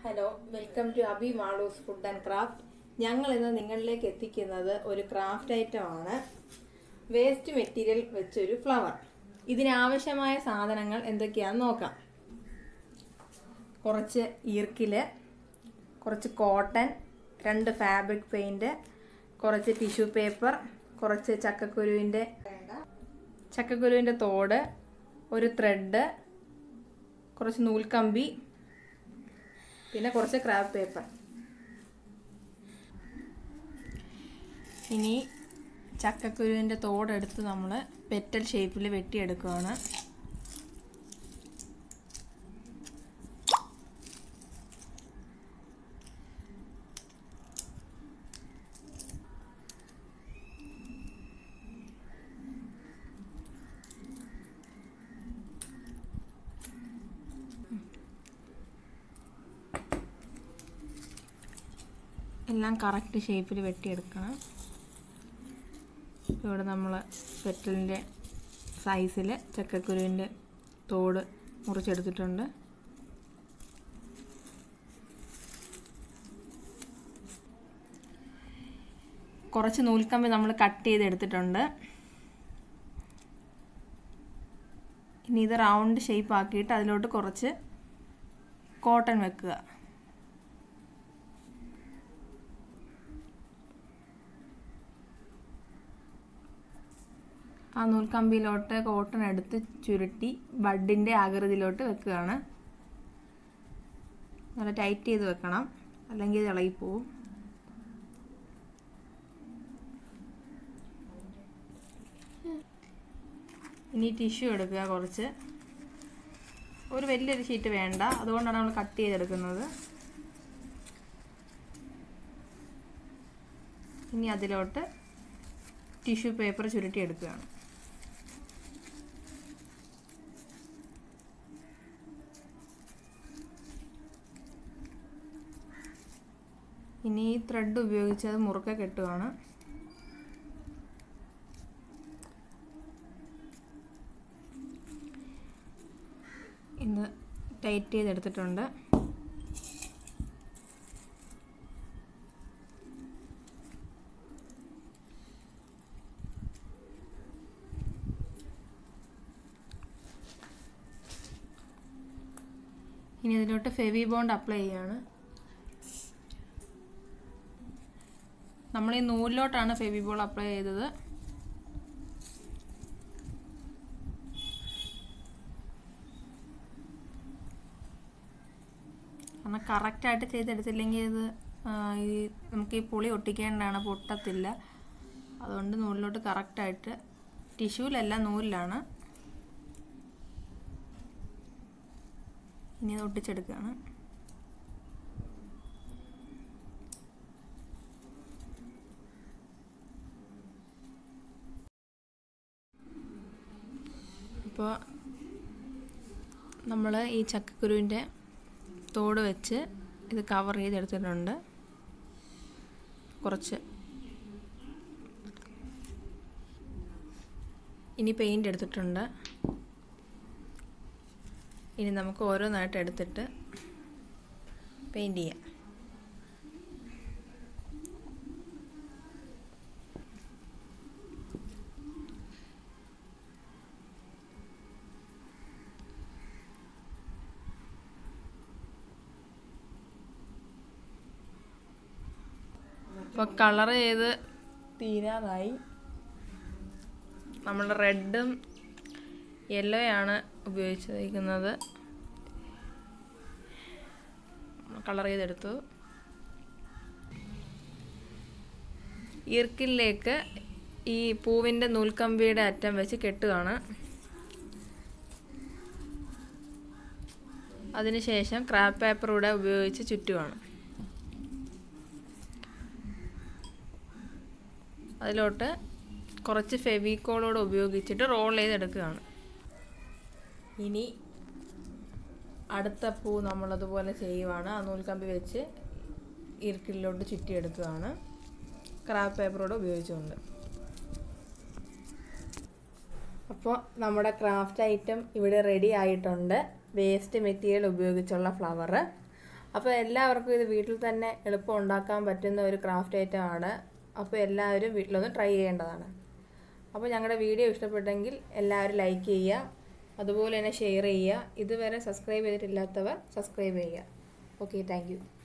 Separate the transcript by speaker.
Speaker 1: hello welcome to Abi Malu's food and craft ഞങ്ങൾ ഇന്ന് നിങ്ങളിലേക്ക് എത്തിക്കുന്നത് ഒരു ക്രാഫ്റ്റ് ഐറ്റം ആണ് വേസ്റ്റ് മെറ്റീരിയൽ വെച്ചൊരു ഫ്ലവർ ഇതിനാവശ്യമായ സാധനങ്ങൾ എന്തൊക്കെയാണെന്ന് നോക്കാം കുറച്ച് ഈർക്കില് കുറച്ച് കോട്ടൺ രണ്ട് ഫാബ്രിക് പെയിൻറ് കുറച്ച് ടിഷ്യൂ പേപ്പർ കുറച്ച് ചക്കക്കുരുവിൻ്റെ ചക്കക്കുരുവിൻ്റെ തോട് ഒരു ത്രെഡ് കുറച്ച് നൂൽക്കമ്പി പിന്നെ കുറച്ച് ക്രാബ് പേപ്പർ ഇനി ചക്കക്കുരുവിൻ്റെ തോടെടുത്ത് നമ്മൾ പെറ്റൽ ഷേപ്പിൽ വെട്ടിയെടുക്കുകയാണ് എല്ലാം കറക്റ്റ് ഷേപ്പിൽ വെട്ടിയെടുക്കണം ഇവിടെ നമ്മൾ പെറ്റലിൻ്റെ സൈസിൽ ചക്കക്കുരുവിൻ്റെ തോട് മുറിച്ചെടുത്തിട്ടുണ്ട് കുറച്ച് നൂൽക്കമ്പി നമ്മൾ കട്ട് ചെയ്തെടുത്തിട്ടുണ്ട് ഇനി ഇത് റൗണ്ട് ഷേപ്പ് ആക്കിയിട്ട് അതിലോട്ട് കുറച്ച് കോട്ടൺ വെക്കുക ആ നൂൽക്കമ്പിയിലോട്ട് കോട്ടൺ എടുത്ത് ചുരുട്ടി ബഡിൻ്റെ ആകൃതിയിലോട്ട് വെക്കുകയാണ് നല്ല ടൈറ്റ് ചെയ്ത് വെക്കണം അല്ലെങ്കിൽ ഇത് ഇളകിപ്പോവും ഇനി ടിഷ്യൂ എടുക്കുക കുറച്ച് ഒരു വലിയൊരു ഷീറ്റ് വേണ്ട അതുകൊണ്ടാണ് നമ്മൾ കട്ട് ചെയ്തെടുക്കുന്നത് ഇനി അതിലോട്ട് ടിഷ്യൂ പേപ്പർ ചുരുട്ടി എടുക്കുകയാണ് ഇനി ഈ ത്രെഡ് ഉപയോഗിച്ച് അത് മുറുക്കെ കെട്ടുകയാണ് ഇത് ടൈറ്റ് ചെയ്തെടുത്തിട്ടുണ്ട് ഇനി അതിലോട്ട് ഫെവി ബോണ്ട് അപ്ലൈ ചെയ്യാണ് നമ്മൾ ഈ നൂലിലോട്ടാണ് ഫെവി ബോൾ അപ്ലൈ ചെയ്തത് കാരണം കറക്റ്റായിട്ട് ചെയ്തെടുത്തില്ലെങ്കിൽ ഇത് ഈ നമുക്ക് ഈ പുളി ഒട്ടിക്കേണ്ടതാണ് പൊട്ടത്തില്ല അതുകൊണ്ട് നൂലിലോട്ട് കറക്റ്റായിട്ട് ടിഷ്യൂലല്ല നൂലിലാണ് ഇനി അത് ഒട്ടിച്ചെടുക്കുകയാണ് ഇപ്പോൾ നമ്മൾ ഈ ചക്കക്കുരുവിൻ്റെ തോട് വെച്ച് ഇത് കവർ ചെയ്തെടുത്തിട്ടുണ്ട് കുറച്ച് ഇനി പെയിൻ്റ് എടുത്തിട്ടുണ്ട് ഇനി നമുക്ക് ഓരോന്നായിട്ട് എടുത്തിട്ട് പെയിൻറ് ചെയ്യാം ഇപ്പോൾ കളർ ചെയ്ത് തീരാറായി നമ്മൾ റെഡും യെല്ലോയാണ് ഉപയോഗിച്ചിരിക്കുന്നത് കളർ ചെയ്തെടുത്തു ഈർക്കിലേക്ക് ഈ പൂവിൻ്റെ നൂൽക്കമ്പിയുടെ അറ്റം വെച്ച് കെട്ടുകയാണ് അതിനുശേഷം ക്രാപ്പ് പേപ്പർ കൂടെ ഉപയോഗിച്ച് ചുറ്റുകയാണ് അതിലോട്ട് കുറച്ച് ഫെവിക്കോളോട് ഉപയോഗിച്ചിട്ട് റോൾ ചെയ്തെടുക്കുകയാണ് ഇനി അടുത്ത പൂ നമ്മളതുപോലെ ചെയ്യുവാണ് ആ നൂൽക്കമ്പി വെച്ച് ഇറുക്കിലോട്ട് ചുറ്റിയെടുക്കുകയാണ് ക്രാഫ് പേപ്പറോട് ഉപയോഗിച്ചുകൊണ്ട് അപ്പോൾ നമ്മുടെ ക്രാഫ്റ്റ് ഐറ്റം ഇവിടെ റെഡി ആയിട്ടുണ്ട് വേസ്റ്റ് മെറ്റീരിയൽ ഉപയോഗിച്ചുള്ള ഫ്ലവർ അപ്പോൾ എല്ലാവർക്കും ഇത് വീട്ടിൽ തന്നെ എളുപ്പം ഉണ്ടാക്കാൻ പറ്റുന്ന ഒരു ക്രാഫ്റ്റ് ഐറ്റം ആണ് അപ്പോൾ എല്ലാവരും വീട്ടിലൊന്ന് ട്രൈ ചെയ്യേണ്ടതാണ് അപ്പോൾ ഞങ്ങളുടെ വീഡിയോ ഇഷ്ടപ്പെട്ടെങ്കിൽ എല്ലാവരും ലൈക്ക് ചെയ്യുക അതുപോലെ തന്നെ ഷെയർ ചെയ്യുക ഇതുവരെ സബ്സ്ക്രൈബ് ചെയ്തിട്ടില്ലാത്തവർ സബ്സ്ക്രൈബ് ചെയ്യുക ഓക്കെ താങ്ക്